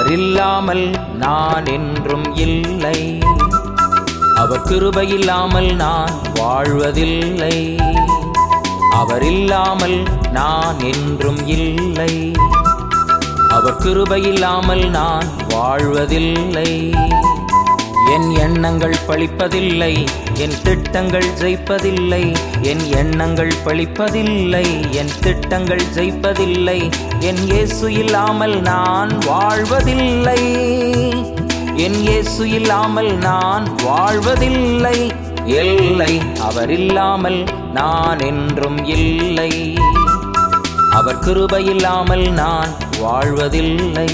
அவர் இல்லாமல் நான் என்றும் இல்லை அவர் கிருபை இல்லாமல் நான் வாழ்வதில்லை அவர் இல்லாமல் நான் என்றும் இல்லை அவர் கிருபை இல்லாமல் நான் வாழ்வதில்லை என் எண்ணங்கள் பழிப்பதில்லை என் திட்டங்கள் ஜெயிப்பதில்லை என் எண்ணங்கள் பழிப்பதில்லை என் திட்டங்கள் ஜெயிப்பதில்லை என் இயேசு இல்லாமல் நான் வாழ்வதில்லை என் இயேசு இல்லாமல் நான் வாழ்வதில்லை இல்லை அவர் இல்லாமல் நான் என்றும் இல்லை அவர் கிருபை இல்லாமல் நான் வாழ்வதில்லை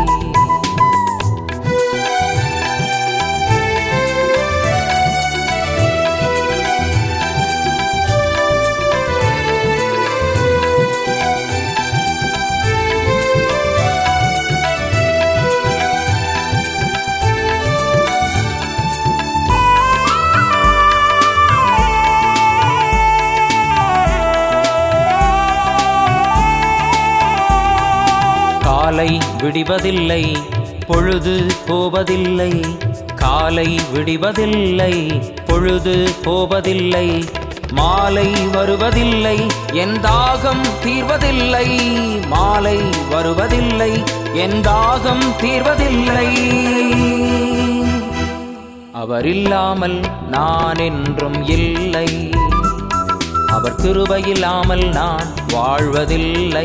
காலை விடிவதில்லை பொழுது போவதில்லை காலை விடிவதில்லை பொழுது போவதில்லை மாலை வருவதில்லை என் தாகம் தீர்வதில்லை மாலை வருவதில்லை என் தாகம் தீர்வதில்லை அவர் இல்லாமல் நான் என்றும் இல்லை அவர் கிருபை இல்லாமல் நான் வாழ்வதில்லை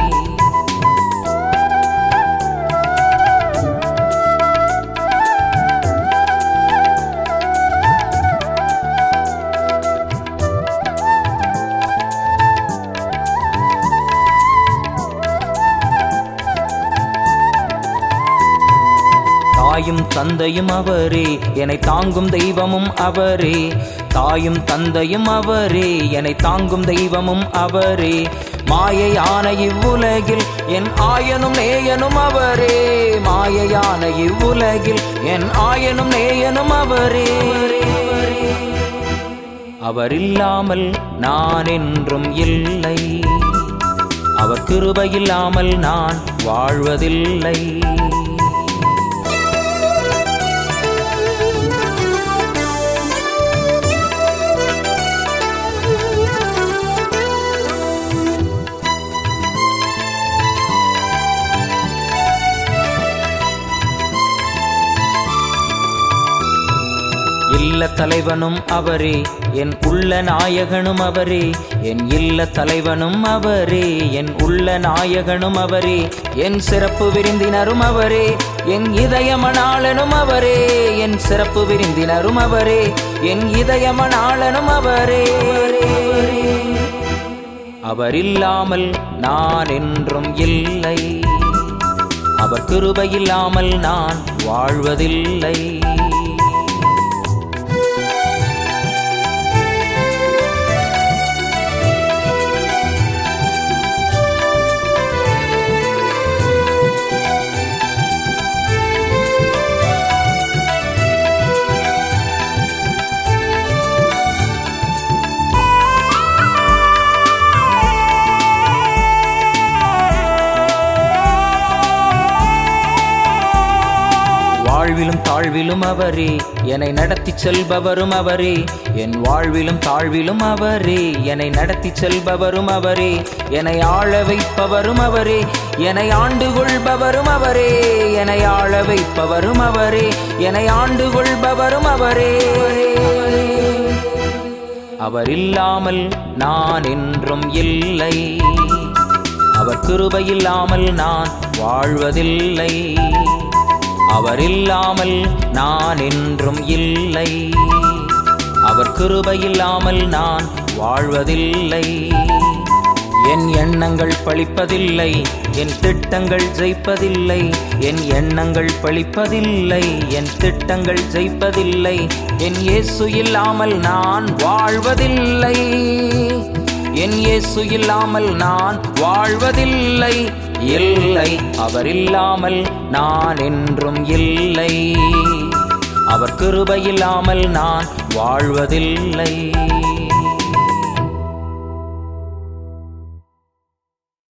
தாயும் தந்தையும் அவரே என்னை தாங்கும் தெய்வமும் அவரே தாயும் தந்தையும் அவரே என்னை தாங்கும் தெய்வமும் அவரே மாயையான இவ்வுலகில் என் ஆயனும் நேயனும் அவரே மாயையான இவ்வுலகில் என் ஆயனும் நேயனும் அவரே அவர் இல்லாமல் நான் என்றும் இல்லை அவர் கிருபை இல்லாமல் நான் வாழ்வதில்லை இல்ல தலைவனும் அவரே என் உள்ள நாயகனும் அவரே என் இல்ல தலைவனும் அவரே என் உள்ள நாயகனும் அவரே என் சிறப்பு விருந்தினரும் அவரே என் இதயமணாளனும் அவரே என் சிறப்பு விருந்தினரும் அவரே என் இதயமணாளனும் அவரே அவர் இல்லாமல் நான் என்றும் இல்லை அவர் கிருபை இல்லாமல் நான் வாழ்வதில்லை வாழ்விலும் தாழ்விலும் அவரே என்னை நடத்தி செல்பவரும் அவரே என் வாழ்விலும் தாழ்விலும் அவரே என்னை நடத்தி செல்பவரும் அவரே என்னை ஆள வைப்பவரும் அவரே என்னை ஆண்டு கொள்பவரும் அவரே என்னை ஆள வைப்பவரும் அவரே என்னை ஆண்டு கொள்பவரும் அவரே அவர் இல்லாமல் நான் என்றும் இல்லை அவர் கிருபை இல்லாமல் நான் வாழ்வதில்லை அவர் இல்லாமல் நான் என்றும் இல்லை அவர் கிருபை இல்லாமல் நான் வாழ்வதில்லை என் எண்ணங்கள் பழிப்பதில்லை என் திட்டங்கள் ஜெயிப்பதில்லை என் எண்ணங்கள் பழிப்பதில்லை என் திட்டங்கள் ஜெயிப்பதில்லை என் இயேசு இல்லாமல் நான் வாழ்வதில்லை என் இயேசு இல்லாமல் நான் வாழ்வதில்லை இல்லை அவர் இல்லாமல் நான் என்றும் இல்லை அவர் கிருபை இல்லாமல் நான் வாழ்வதில்லை